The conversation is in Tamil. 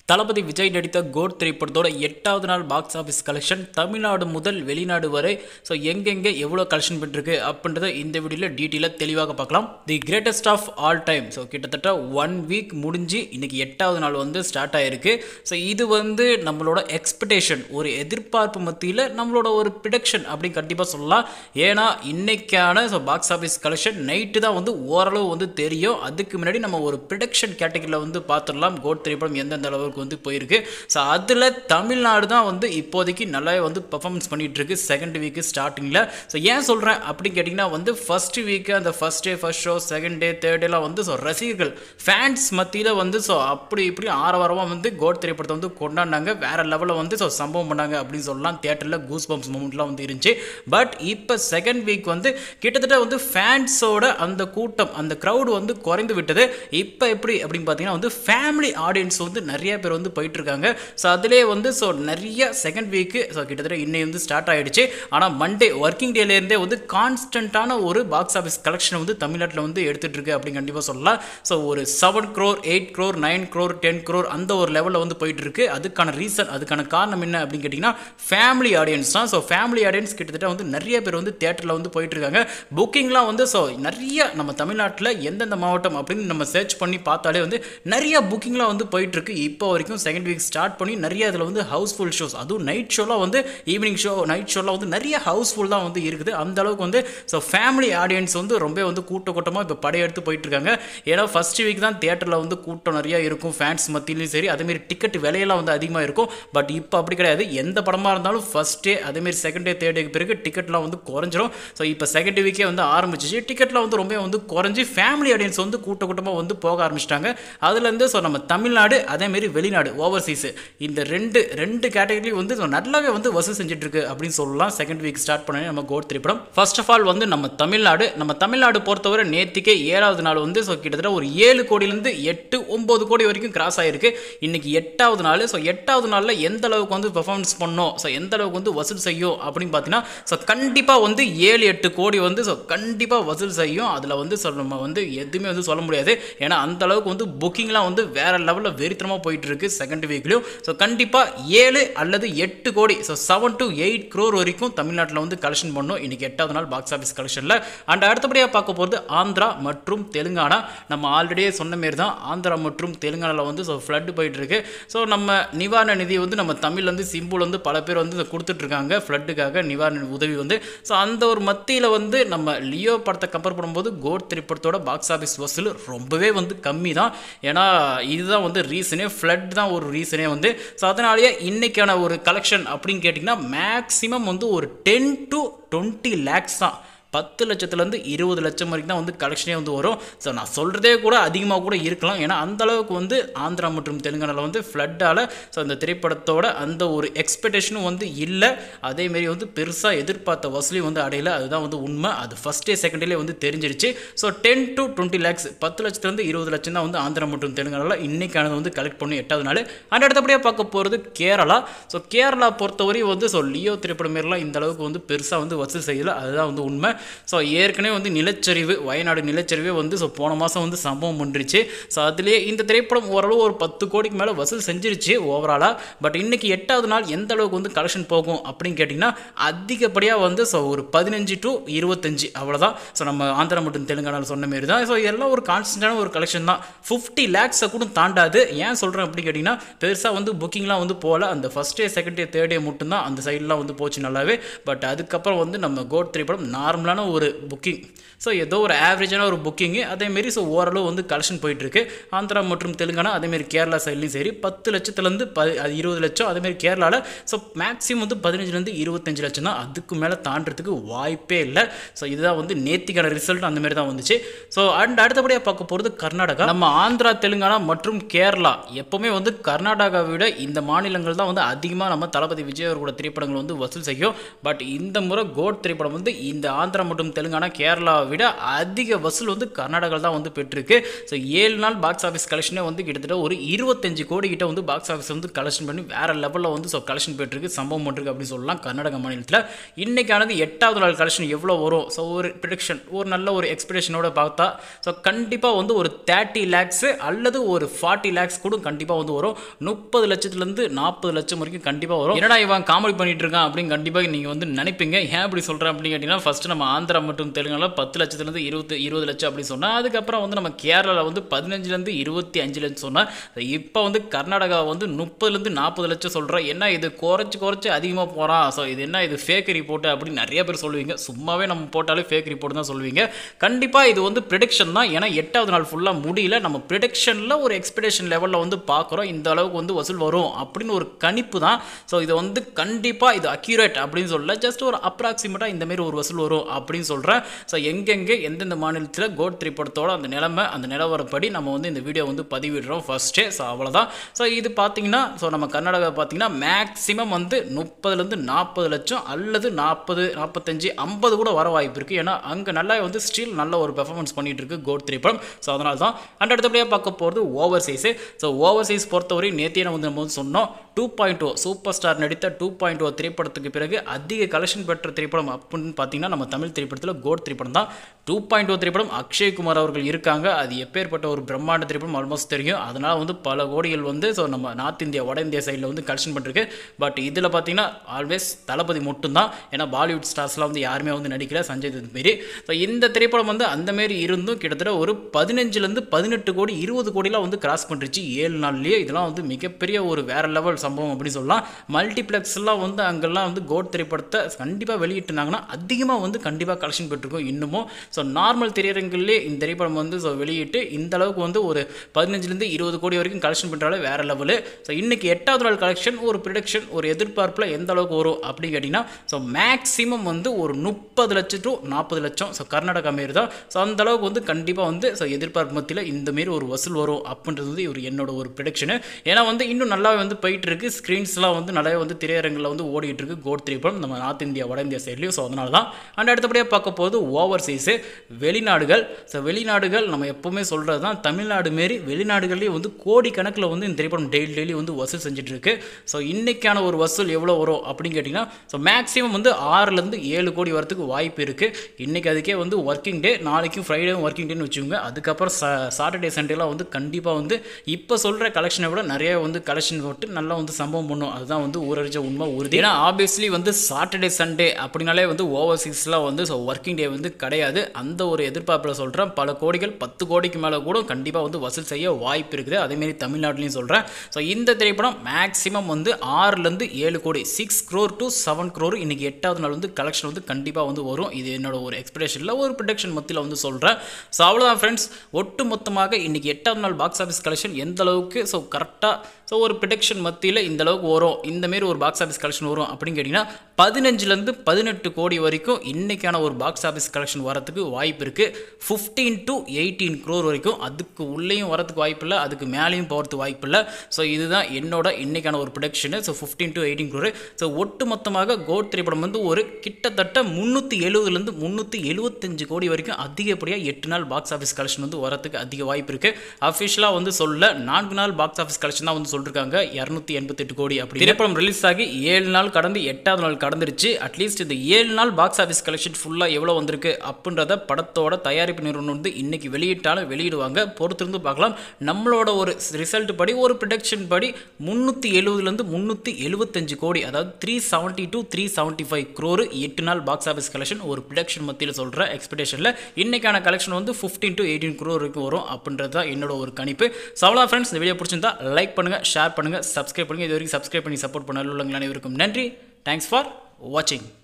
தளபதி விஜய் நடித்த கோட் திரைப்படத்தோட எட்டாவது நாள் பாக்ஸ் ஆஃபீஸ் கலெக்ஷன் தமிழ்நாடு முதல் வெளிநாடு வரை ஸோ எங்கெங்கே எவ்வளோ கலெக்ஷன் பண்ணிருக்கு அப்படின்றத இந்த வீடியோவில் டீட்டெயிலாக தெளிவாக பார்க்கலாம் the greatest of all time so கிட்டத்தட்ட ஒன் வீக் முடிஞ்சு இன்னைக்கு எட்டாவது நாள் வந்து ஸ்டார்ட் ஆயிருக்கு ஸோ இது வந்து நம்மளோட எக்ஸ்பெக்டேஷன் ஒரு எதிர்பார்ப்பு மத்தியில் நம்மளோட ஒரு ப்ரிடக்ஷன் அப்படின்னு கண்டிப்பாக சொல்லலாம் ஏன்னா இன்னைக்கான so box office collection night தான் வந்து ஓரளவு வந்து தெரியும் அதுக்கு முன்னாடி நம்ம ஒரு ப்ரிடக்ஷன் கேட்டகரியில் வந்து பார்த்துடலாம் கோட் திரைப்படம் எந்தெந்த அளவுக்கு வந்து போயிருக்கு ஸோ அதில் தமிழ்நாடு தான் வந்து இப்போதைக்கு நல்லாவே வந்து பர்ஃபார்மன்ஸ் பண்ணிட்டு இருக்கு செகண்ட் வீக்கு ஸ்டார்டிங்கில் ஸோ ஏன் சொல்கிறேன் அப்படின்னு கேட்டிங்கன்னா வந்து ஃபர்ஸ்ட் வீக்கு அந்த first day first show second day third டேலாம் வந்து ஸோ ரசிகர்கள் ஃபேன்ஸ் மத்தியில் வந்து ஸோ அப்படி இப்படி ஆரவாரமாக வந்து கோட் திரைப்படத்தை வந்து கொண்டாடினாங்க வேற லெவலில் வந்து ஸோ சம்பவம் பண்ணாங்க அப்படின்னு சொல்லலாம் தேட்டரில் கூஸ் பம்ப்ஸ் மூமெண்ட்லாம் வந்து இருந்துச்சு பட் இப்போ செகண்ட் வீக் வந்து கிட்டத்தட்ட வந்து ஃபேன்ஸோட அந்த கூட்டம் அந்த க்ரௌடு வந்து குறைந்து விட்டது இப்போ எப்படி அப்படின்னு பார்த்தீங்கன்னா வந்து ஃபேமிலி ஆடியன்ஸ் வந்து நிறைய பேர் வந்து போயிட்டு இருக்காங்க ஸோ அதிலே வந்து ஸோ நிறைய செகண்ட் வீக்கு ஸோ கிட்டத்தட்ட இன்னைக்கு வந்து ஸ்டார்ட் ஆயிடுச்சு ஆனால் மண்டே ஒர்க்கிங் டேலேருந்தே வந்து கான்ஸ்டன்ட்டான ஒரு பாக்ஸ் ஆஃபீஸ் கலெக்ஷன் வந்து தமிழ்நாட்டில் வந்து எடுத்துட்டு இருக்கு அப்படின்னு கண்டிப்பாக சொல்லலாம் ஸோ ஒரு seven crore eight crore nine crore ten crore அந்த ஒரு லெவலில் வந்து போயிட்டு இருக்கு அதுக்கான ரீசன் அதுக்கான காரணம் என்ன அப்படின்னு கேட்டிங்கன்னா ஃபேமிலி ஆடியன்ஸ் தான் ஸோ ஃபேமிலி ஆடியன்ஸ் கிட்டத்தட்ட வந்து நிறைய பேர் வந்து தேட்டரில் வந்து போயிட்டு இருக்காங்க புக்கிங்லாம் வந்து ஸோ நிறைய நம்ம தமிழ்நாட்டில் எந்தெந்த மாவட்டம் அப்படின்னு நம்ம சர்ச் பண்ணி பார்த்தாலே வந்து நிறைய புக்கிங்லாம் வந்து போயிட்டு இருக்கு இப்போ வரைக்கும் செகண்ட் வீக் ஸ்டார்ட் பண்ணி நிறைய இதில் வந்து ஹவுஸ்ஃபுல் ஷோஸ் அதுவும் நைட் ஷோலாம் வந்து ஈவினிங் ஷோ நைட் ஷோலாம் வந்து நிறைய ஹவுஸ்ஃபுல் தான் வந்து இருக்குது அந்த அளவுக்கு வந்து ஸோ ஃபேமிலி ஆடியன்ஸ் வந்து ரொம்ப வந்து கூட்ட கூட்டமாக இப்போ படையெடுத்து போயிட்டு இருக்காங்க ஏன்னா ஃபர்ஸ்ட் வீக் தான் தேட்டரில் வந்து கூட்டம் நிறைய இருக்கும் ஃபேன்ஸ் மத்தியிலையும் சரி அதேமாரி டிக்கெட் விலையெல்லாம் வந்து அதிகமாக இருக்கும் பட் இப்போ அப்படி கிடையாது எந்த படமாக இருந்தாலும் ஃபர்ஸ்ட் டே அதேமாரி செகண்ட் டே தேர்ட் டேக்கு பிறகு டிக்கெட்லாம் வந்து குறைஞ்சிரும் ஸோ இப்போ செகண்ட் வீக்கே வந்து ஆரம்பிச்சிச்சு டிக்கெட்லாம் வந்து ரொம்ப வந்து குறைஞ்சி ஃபேமிலி ஆடியன்ஸ் வந்து கூட்ட கூட்டமாக வந்து போக ஆரம்பிச்சிட்டாங்க அதுலேருந்து ஸோ நம்ம தமிழ்நாடு அதேமாரி வெளிநாடு ஓவர்சீஸ் இந்த ரெண்டு ரெண்டு கேட்டகரிலையும் வந்து so நல்லாவே வந்து வசூல் செஞ்சுட்டு இருக்கு அப்படின்னு சொல்லலாம் செகண்ட் வீக் ஸ்டார்ட் பண்ணி நம்ம கோட் திரைப்படம் ஃபர்ஸ்ட் ஆஃப் ஆல் வந்து நம்ம தமிழ்நாடு நம்ம தமிழ்நாடு பொறுத்தவரை நேத்திக்கே ஏழாவது நாள் வந்து ஸோ கிட்டத்தட்ட ஒரு ஏழு கோடியிலேருந்து எட்டு ஒம்பது கோடி வரைக்கும் கிராஸ் ஆயிருக்கு இன்னைக்கு எட்டாவது நாள் ஸோ எட்டாவது நாளில் எந்த அளவுக்கு வந்து பெர்ஃபார்மன்ஸ் பண்ணோம் ஸோ எந்த அளவுக்கு வந்து வசூல் செய்யும் அப்படின்னு பார்த்தீங்கன்னா ஸோ கண்டிப்பாக வந்து ஏழு எட்டு கோடி வந்து ஸோ கண்டிப்பாக வசூல் செய்யும் அதில் வந்து ஸோ நம்ம வந்து எதுவுமே வந்து சொல்ல முடியாது ஏன்னா அந்த அளவுக்கு வந்து புக்கிங்லாம் வந்து வேற லெவலில் வெறித்தனமாக போயிட்டு இருக்கு செகண்ட் வீக்லையும் ஸோ கண்டிப்பாக ஏழு அல்லது எட்டு கோடி so seven to eight crore வரைக்கும் தமிழ்நாட்டில் வந்து கலெக்ஷன் பண்ணோம் இன்னைக்கு எட்டாவது நாள் பாக்ஸ் ஆஃபீஸ் கலெக்ஷனில் அண்ட் அடுத்தபடியாக பார்க்க போகிறது ஆந்திரா மற்றும் தெலுங்கானா நம்ம ஆல்ரெடியே சொன்ன மாரி தான் ஆந்திரா மற்றும் தெலுங்கானாவில் வந்து ஸோ ஃப்ளட் போயிட்டு இருக்கு ஸோ நம்ம நிவாரண நிதி வந்து நம்ம தமிழ்லேருந்து சிம்பிள் வந்து பல பேர் வந்து கொடுத்துட்டு இருக்காங்க ஃப்ளட்டுக்காக நிவாரண உதவி வந்து ஸோ அந்த ஒரு மத்தியில் வந்து நம்ம லியோ படத்தை கம்பேர் பண்ணும்போது கோட் திரைப்படத்தோட பாக்ஸ் ஆஃபீஸ் வசூல் ரொம்பவே வந்து கம்மி தான் ஏன்னா இதுதான் வந்து ரீசனே ஃப்ளட் தான் ஒரு ரீசனே வந்து ஸோ அதனாலேயே இன்னைக்கான ஒரு கலெக்ஷன் அப்படின்னு கேட்டிங்கன்னா மேக்ஸிமம் வந்து ஒரு டென் டு டுவெண்ட்டி லேக்ஸ் தான் பத்து லட்சத்துலேருந்து இருபது லட்சம் வரைக்கும் தான் வந்து கலெக்ஷனே வந்து வரும் ஸோ நான் சொல்கிறதே கூட அதிகமாக கூட இருக்கலாம் ஏன்னா அந்த அளவுக்கு வந்து ஆந்திரா மற்றும் தெலுங்கானாவில் வந்து ஃப்ளட்டால் ஸோ அந்த திரைப்படத்தோட அந்த ஒரு எக்ஸ்பெக்டேஷனும் வந்து இல்லை அதேமாரி வந்து பெருசாக எதிர்பார்த்த வசூலையும் வந்து அடையல அதுதான் வந்து உண்மை அது ஃபஸ்ட் டே செகண்ட் டேலே வந்து தெரிஞ்சிருச்சு so ten to twenty lakhs பத்து லட்சத்துலேருந்து இருபது லட்சம் தான் வந்து ஆந்திரா மற்றும் தெலுங்கானாவில் இன்னைக்கானது வந்து கலெக்ட் பண்ணி எட்டாவது நாள் அண்ட் அடுத்தபடியாக பார்க்க போகிறது கேரளா ஸோ கேரளா பொறுத்தவரையும் வந்து ஸோ லியோ திரைப்படம் மாரிலாம் இந்த அளவுக்கு வந்து பெருசாக வந்து வசூல் செய்யலை அதுதான் வந்து உண்மை ஸோ ஏற்கனவே வந்து நிலச்சரிவு வயநாடு நிலச்சரிவே வந்து ஸோ போன மாதம் வந்து சம்பவம் பண்ணிருச்சு ஸோ அதுலேயே இந்த திரைப்படம் ஓரளவு ஒரு பத்து கோடிக்கு மேலே வசூல் செஞ்சிருச்சு ஓவராலாக பட் இன்னைக்கு எட்டாவது நாள் எந்த அளவுக்கு வந்து கலெக்ஷன் போகும் அப்படின்னு கேட்டிங்கன்னா அதிகப்படியாக வந்து ஸோ ஒரு பதினஞ்சு டு இருபத்தஞ்சு அவ்வளோதான் ஸோ நம்ம ஆந்திரா மற்றும் தெலுங்கானாவில் சொன்ன மாரி தான் ஸோ எல்லாம் ஒரு கான்ஸ்டன்டான ஒரு கலெக்ஷன் தான் ஃபிஃப்டி லேக்ஸை கூட தாண்டாது ஏன் சொல்கிறேன் அப்படின்னு கேட்டிங்கன்னா பெருசாக வந்து புக்கிங்லாம் வந்து போகல அந்த first day second day third day மட்டும்தான் அந்த சைட்லாம் வந்து போச்சு நல்லாவே பட் அதுக்கப்புறம் வந்து நம்ம கோட் திரைப்படம் நார்மலான ஒரு புக்கிங் ஸோ ஏதோ ஒரு ஆவரேஜான ஒரு புக்கிங்கு அதேமாரி ஸோ ஓரளவு வந்து கலெக்ஷன் போயிட்டுருக்கு ஆந்திரா மற்றும் தெலுங்கானா அதேமாரி கேரளா சைட்லையும் சரி பத்து லட்சத்துலேருந்து ப அது இருபது லட்சம் அதேமாரி கேரளாவில் ஸோ மேக்ஸிமம் வந்து பதினஞ்சுலேருந்து இருபத்தஞ்சு லட்சம் தான் அதுக்கு மேலே தாண்டறதுக்கு வாய்ப்பே இல்லை ஸோ இதுதான் வந்து நேத்திக்கான ரிசல்ட் அந்த மாதிரி தான் வந்துச்சு ஸோ அண்ட் அடுத்தபடியாக பார்க்க போகிறது கர்நாடகா நம்ம ஆந்திரா தெலுங்கானா மற்றும் கேரளா எப்போவுமே வந்து கர்நாடகாவை விட இந்த மாநிலங்கள் தான் வந்து அதிகமாக நம்ம தளபதி விஜய் அவர்களோட திரைப்படங்கள் வந்து வசூல் செய்யும் பட் இந்த முறை கோட் திரைப்படம் வந்து இந்த ஆந்திரா ஆந்திரா மற்றும் தெலுங்கானா கேரளாவை விட அதிக வசூல் வந்து கர்நாடகாவில் தான் வந்து பெற்றிருக்கு ஸோ ஏழு நாள் பாக்ஸ் ஆஃபீஸ் கலெக்ஷனே வந்து கிட்டத்தட்ட ஒரு இருபத்தஞ்சு கோடி கிட்ட வந்து பாக்ஸ் ஆஃபீஸ் வந்து கலெக்ஷன் பண்ணி வேற லெவலில் வந்து ஸோ கலெக்ஷன் பெற்றிருக்கு சம்பவம் பண்ணிருக்கு அப்படின்னு சொல்லலாம் கர்நாடக மாநிலத்தில் இன்னைக்கானது எட்டாவது நாள் கலெக்ஷன் எவ்வளோ வரும் ஸோ ஒரு ப்ரிடிக்ஷன் ஒரு நல்ல ஒரு எக்ஸ்பெக்டேஷனோட பார்த்தா ஸோ கண்டிப்பாக வந்து ஒரு தேர்ட்டி லேக்ஸு அல்லது ஒரு ஃபார்ட்டி லேக்ஸ் கூட கண்டிப்பாக வந்து வரும் முப்பது லட்சத்துலேருந்து நாற்பது லட்சம் வரைக்கும் கண்டிப்பாக வரும் என்னடா இவன் காமெடி பண்ணிட்டு இருக்கான் அப்படின்னு கண்டிப்பாக நீங்கள் வந்து நினைப்பீங்க ஏன் அப்படி சொல்கிறேன் அப்படின்னு கேட்டிங்கன்னா ஃபஸ்ட்டு நம்ம ஆந்திரா மற்றும் தெலுங்கானா பத்து லட்சத்துலேருந்து இருபது இருபது லட்சம் அப்படின்னு சொன்னால் அதுக்கப்புறம் வந்து நம்ம கேரளாவில் வந்து பதினஞ்சுலேருந்து இருபத்தி அஞ்சு லட்சம் சொன்னால் இப்போ வந்து கர்நாடகா வந்து முப்பதுலேருந்து நாற்பது லட்சம் சொல்கிறோம் என்ன இது குறைச்சி குறைச்சி அதிகமாக போகிறான் ஸோ இது என்ன இது ஃபேக் ரிப்போர்ட் அப்படின்னு நிறைய பேர் சொல்லுவீங்க சும்மாவே நம்ம போட்டாலே ஃபேக் ரிப்போர்ட் தான் சொல்லுவீங்க கண்டிப்பாக இது வந்து ப்ரிடிக்ஷன் தான் ஏன்னா எட்டாவது நாள் ஃபுல்லாக முடியல நம்ம ப்ரிடிக்ஷனில் ஒரு எக்ஸ்பெக்டேஷன் லெவலில் வந்து பார்க்குறோம் இந்த அளவுக்கு வந்து வசூல் வரும் அப்படின்னு ஒரு கணிப்பு தான் ஸோ இது வந்து கண்டிப்பாக இது அக்யூரேட் அப்படின்னு சொல்லல ஜஸ்ட் ஒரு அப்ராக்சிமேட்டாக இந்த மாதிரி ஒரு வசூல் வரும் அப்படின்னு சொல்கிறேன் ஸோ எங்கெங்கே எந்தெந்த மாநிலத்தில் கோட் த்ரீ படத்தோட அந்த நிலைமை அந்த நிலவரப்படி நம்ம வந்து இந்த வீடியோ வந்து பதிவிடுறோம் ஃபர்ஸ்ட்டே ஸோ அவ்வளோதான் ஸோ இது பார்த்தீங்கன்னா ஸோ நம்ம கர்நாடகா பார்த்தீங்கன்னா மேக்ஸிமம் வந்து முப்பதுலேருந்து நாற்பது லட்சம் அல்லது நாற்பது நாற்பத்தஞ்சு ஐம்பது கூட வர வாய்ப்பு இருக்குது ஏன்னா அங்கே நல்லா வந்து ஸ்டில் நல்ல ஒரு பெர்ஃபார்மன்ஸ் பண்ணிட்டு இருக்கு கோட் த்ரீ படம் ஸோ அதனால தான் அண்ட் அடுத்தபடியாக பார்க்க போகிறது over size so over size பொறுத்தவரை நேத்தியே வந்து நம்ம வந்து சொன்னோம் two point O super star நடித்த டூ பாயிண்ட் ஓ திரைப்படத்துக்கு பிறகு அதிக கலெக்ஷன் பெற்ற திரைப்படம் அப்படின்னு பார்த்தீங்கன்னா நம்ம தமிழ் திரைப்படத்தில் கோட் திரைப்படம் தான் டூ பாயிண்ட் ஓ திரைப்படம் அக்ஷய்குமார் அவர்கள் இருக்காங்க அது எப்பேற்பட்ட ஒரு பிரம்மாண்ட திரைப்படம் ஆல்மோஸ்ட் தெரியும் அதனால் வந்து பல கோடிகள் வந்து ஸோ நம்ம நார்த் இந்தியா வட இந்தியா சைடில் வந்து கலெக்ஷன் பண்ணிருக்கு பட் இதில் பார்த்தீங்கன்னா ஆல்வேஸ் தளபதி மட்டும்தான் ஏன்னா பாலிவுட் ஸ்டார்ஸ்லாம் வந்து யாருமே வந்து நடிக்கல சஞ்சய் தத் மாரி ஸோ இந்த திரைப்படம் வந்து அந்த மாரி இருந்தும் கிட்டத்தட்ட ஒரு பதினஞ்சுலேருந்து பதினெட்டு கோடி இருபது கோடிலாம் வந்து கிராஸ் பண்ணிருச்சு ஏழு நாள்லேயே இதெல்லாம் வந்து மிகப்பெரிய ஒரு வேற லெவல் சம்பவம் அப்படின்னு சொல்லலாம் மல்டிப்ளெக்ஸ்லாம் வந்து அங்கெல்லாம் வந்து கோட் திரைப்படத்தை கண்டிப்பாக வெளியிட்டுனாங்கன்னா அதிகமாக வந்து கண்டிப்பாக கலெக்ஷன் பெற்றிருக்கும் இன்னமும் ஸோ நார்மல் திரையரங்கிலே இந்த திரைப்படம் வந்து ஸோ வெளியிட்டு இந்த அளவுக்கு வந்து ஒரு பதினஞ்சுலேருந்து இருபது கோடி வரைக்கும் கலெக்ஷன் பண்ணுறாலே வேற லெவலு ஸோ இன்னைக்கு எட்டாவது நாள் கலெக்ஷன் ஒரு ப்ரிடிக்ஷன் ஒரு எதிர்பார்ப்பில் எந்த அளவுக்கு வரும் அப்படின்னு கேட்டிங்கன்னா ஸோ மேக்ஸிமம் வந்து ஒரு முப்பது லட்சம் டு நாற்பது லட்சம் ஸோ கர்நாடகா மாரி தான் ஸோ அந்த அளவுக்கு வந்து கண்டிப்பாக வந்து ஸோ எதிர்பார்ப்பு மத்தியில் இந்த மாரி ஒரு வசூல் வரும் அப்படின்றது வந்து ஒரு என்னோட ஒரு ப்ரிடிக்ஷனு ஏன்னா வந்து இன்னும் நல்லாவே வந்து போயிட்டு இருக்கு ஸ்க்ரீன்ஸ்லாம் வந்து நிறைய வந்து திரையரங்கில் வந்து ஓடிட்டு இருக்கு கோட் திரைப்படம் நம்ம நார்த் இந்தியா வட இந்தியா சைட்லேயும் ஸோ அதனால தான் அண்ட் அடுத்தபடியாக பார்க்க போது ஓவர் சீஸு வெளிநாடுகள் ஸோ வெளிநாடுகள் நம்ம எப்போவுமே சொல்கிறது தான் தமிழ்நாடு மாரி வெளிநாடுகள்லேயும் வந்து கோடி கணக்கில் வந்து இந்த திரைப்படம் டெய்லி டெய்லி வந்து வசூல் செஞ்சுட்டு இருக்கு ஸோ இன்னைக்கான ஒரு வசூல் எவ்வளோ வரும் அப்படின்னு கேட்டிங்கன்னா ஸோ மேக்ஸிமம் வந்து ஆறுலேருந்து ஏழு கோடி வரத்துக்கு வாய்ப்பு இருக்குது இன்றைக்கி அதுக்கே வந்து ஒர்க்கிங் டே நாளைக்கும் ஃப்ரைடேவும் ஒர்க்கிங் டேன்னு வச்சுக்கோங்க அதுக்கப்புறம் சா சாட்டர்டே சண்டேலாம் வந்து கண்டிப்பாக வந்து இப்போ சொல்கிற கலெக்ஷனை விட நிறைய வந்து கலெக்ஷன் போட்டு நல்லா வந்து சம்பவம் பண்ணும் அதுதான் வந்து ஊரறிஞ்ச உண்மை உறுதி ஏன்னா ஆப்வியஸ்லி வந்து சாட்டர்டே சண்டே அப்படின்னாலே வந்து ஓவர்சீஸ்லாம் வந்து ஸோ ஒர்க்கிங் டே வந்து கிடையாது அந்த ஒரு எதிர்பார்ப்பில் சொல்கிறேன் பல கோடிகள் பத்து கோடிக்கு மேலே கூட கண்டிப்பாக வந்து வசூல் செய்ய வாய்ப்பு இருக்குது அதேமாரி தமிழ்நாட்டிலையும் சொல்கிறேன் ஸோ இந்த திரைப்படம் மேக்ஸிமம் வந்து ஆறுலேருந்து ஏழு கோடி six crore to seven crore இன்றைக்கி எட்டாவது நாள் வந்து கலெக்ஷன் வந்து கண்டிப்பாக வந்து வரும் இது என்னோட ஒரு எக்ஸ்பெக்டேஷனில் ஒரு ப்ரொடக்ஷன் மத்தியில் வந்து சொல்கிறேன் ஸோ அவ்வளோதான் ஃப்ரெண்ட்ஸ் ஒட்டு மொத்தமாக இன்றைக்கி எட்டாவது நாள் பாக்ஸ் ஆஃபீஸ் கலெக்ஷன் எந்த அளவுக்கு ஸோ கரெக்டாக ஸோ ஒரு ப்ரிடக்ஷன் மத்தியில் இந்த அளவுக்கு வரும் இந்த மாரி ஒரு பாக்ஸ் ஆஃபீஸ் கலெக்ஷன் வரும் அப்படின்னு கேட்டிங்கன்னா பதினஞ்சுலேருந்து பதினெட்டு கோடி வரைக்கும் இன்றைக்கான ஒரு பாக்ஸ் ஆஃபீஸ் கலெக்ஷன் வரதுக்கு வாய்ப்பு இருக்குது ஃபிஃப்டீன் டு எயிட்டீன் க்ரோர் வரைக்கும் அதுக்கு உள்ளேயும் வரதுக்கு வாய்ப்பு இல்லை அதுக்கு மேலேயும் போகிறதுக்கு வாய்ப்பு இல்லை ஸோ இதுதான் என்னோட இன்றைக்கான ஒரு production so fifteen to eighteen crore so ஒட்டு மொத்தமாக கோட் திரைப்படம் வந்து ஒரு கிட்டத்தட்ட முந்நூற்றி எழுபதுலேருந்து முந்நூற்றி எழுபத்தஞ்சு கோடி வரைக்கும் அதிகப்படியாக எட்டு நாள் பாக்ஸ் ஆஃபீஸ் கலெக்ஷன் வந்து வரதுக்கு அதிக வாய்ப்பு இருக்குது அஃபிஷியலாக வந்து சொல்ல நான்கு நாள் பாக்ஸ் ஆஃபீஸ் கலெக்ஷன் தான் வந்து சொல்லிருக்காங்க இரநூத்தி எண்பத்தெட்டு கோடி அப்படி திரைப்படம் ரிலீஸ் ஆகி ஏழு நாள் கடந்து எட்டாவது நாள் கடந்துருச்சு அட்லீஸ்ட் இந்த ஏழு நாள் பாக்ஸ் ஆஃபீஸ் கலெக்ஷன் ஃபுல்லாக எவ்வளோ வந்திருக்கு அப்படின்றத படத்தோட தயாரிப்பு நிறுவனம் வந்து இன்னைக்கு வெளியிட்டாலும் வெளியிடுவாங்க பொறுத்திருந்து பார்க்கலாம் நம்மளோட ஒரு ரிசல்ட் படி ஒரு ப்ரொடக்ஷன் படி முந்நூற்றி எழுபதுலேருந்து முந்நூற்றி எழுபத்தஞ்சு கோடி அதாவது three seventy to three seventy five crore எட்டு நாள் பாக்ஸ் ஆஃபீஸ் கலெக்ஷன் ஒரு ப்ரொடக்ஷன் மத்தியில் சொல்கிற எக்ஸ்பெக்டேஷனில் இன்னைக்கான கலெக்ஷன் வந்து ஃபிஃப்டீன் டு எயிட்டீன் க்ரோர் வரைக்கும் வரும் அப்படின்றது தான் என்னோட ஒரு கணிப்பு ஸோ அவ்வளோ ஃப்ரெண்ட்ஸ் இந்த வீடியோ பிடிச்சிருந்தா லைக் பண்ணுங்கள் ஷேர் பண்ணுங்கள் சப்ஸ்கிரைப் பண்ணுங்கள் இது வரைக்கும் சப்ஸ்கிரைப் பண்ணி சப்போர்ட் பண்ண உள்ளவங்க அனைவருக்கும் நன்றி தேங்க்ஸ் ஃபார் வாட்சிங்